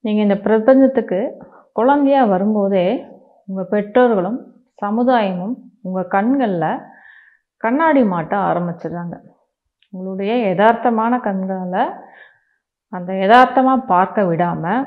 நீங்கள் இந்த பிரபஞ்சத்துக்கு குழந்தையா வரும்போதே உங்கள் பெற்றோர்களும் சமுதாயமும் உங்கள் கண்களில் கண்ணாடி மாட்ட ஆரம்பிச்சிடுறாங்க உங்களுடைய யதார்த்தமான கண்களை அந்த யதார்த்தமாக பார்க்க விடாமல்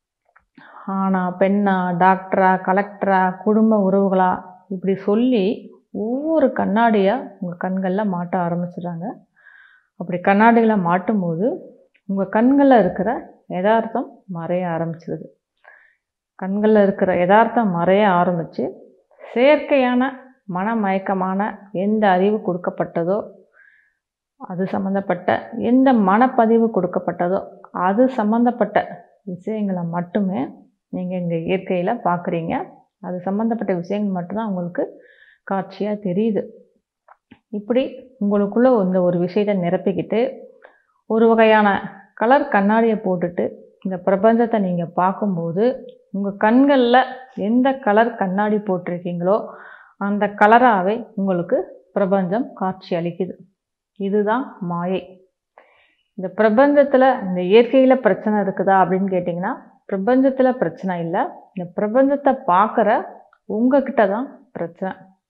ஆனா பெண்ணா டாக்டரா கலெக்டரா குடும்ப உறவுகளா இப்படி சொல்லி ஒவ்வொரு கண்ணாடியாக உங்கள் கண்களில் மாட்ட ஆரம்பிச்சிடுறாங்க அப்படி கண்ணாடிகளை மாட்டும்போது உங்கள் கண்களில் இருக்கிற யதார்த்தம் மறைய ஆரம்பிச்சிடுது கண்களில் இருக்கிற யதார்த்தம் மறைய ஆரம்பித்து செயற்கையான மனமயக்கமான எந்த அறிவு கொடுக்கப்பட்டதோ அது சம்மந்தப்பட்ட எந்த மனப்பதிவு கொடுக்கப்பட்டதோ அது சம்மந்தப்பட்ட விஷயங்களை மட்டுமே நீங்கள் இந்த இயற்கையில் பார்க்குறீங்க அது சம்மந்தப்பட்ட விஷயங்கள் மட்டும்தான் உங்களுக்கு காட்சியாக தெரியுது இப்படி உங்களுக்குள்ளே இந்த ஒரு விஷயத்தை நிரப்பிக்கிட்டு ஒரு வகையான கலர் கண்ணாடியை போட்டுட்டு இந்த பிரபஞ்சத்தை நீங்கள் பார்க்கும்போது உங்கள் கண்களில் எந்த கலர் கண்ணாடி போட்டிருக்கீங்களோ அந்த கலராகவே உங்களுக்கு பிரபஞ்சம் காட்சி அளிக்குது இதுதான் மாயை இந்த பிரபஞ்சத்தில் இந்த இயற்கையில் பிரச்சனை இருக்குதா அப்படின்னு கேட்டிங்கன்னா பிரபஞ்சத்தில் பிரச்சனை இல்லை இந்த பிரபஞ்சத்தை பார்க்குற உங்ககிட்ட தான் பிரச்சனை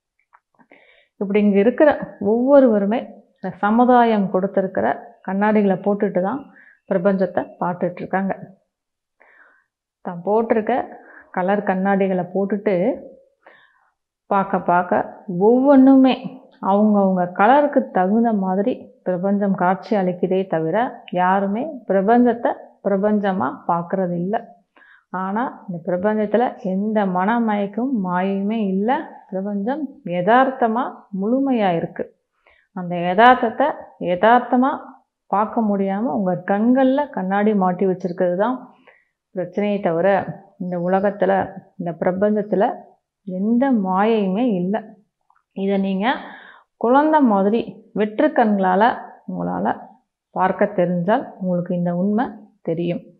இப்படி இங்கே இருக்கிற ஒவ்வொருவருமே இந்த சமுதாயம் கொடுத்துருக்கிற கண்ணாடிகளை போட்டுட்டு தான் பிரபஞ்சத்தை பார்த்துட்ருக்காங்க தான் போட்டிருக்க கலர் கண்ணாடிகளை போட்டுட்டு பார்க்க பார்க்க ஒவ்வொன்றுமே அவங்கவுங்க கலருக்கு தகுந்த மாதிரி பிரபஞ்சம் காட்சி அளிக்குதே தவிர யாருமே பிரபஞ்சத்தை பிரபஞ்சமாக பார்க்குறது இல்லை ஆனால் இந்த பிரபஞ்சத்தில் எந்த மனமயக்கும் மாயுமே இல்லை பிரபஞ்சம் யதார்த்தமாக முழுமையாக இருக்குது அந்த யதார்த்தத்தை யதார்த்தமாக பார்க்க முடியாமல் உங்கள் கண்களில் கண்ணாடி மாட்டி வச்சுருக்கிறது தான் பிரச்சனையை தவிர இந்த உலகத்தில் இந்த பிரபஞ்சத்தில் எந்த மாயையுமே இல்லை இதை நீங்கள் குழந்த மாதிரி வெற்று கண்களால் உங்களால் பார்க்க தெரிஞ்சால் உங்களுக்கு இந்த உண்மை தெரியும்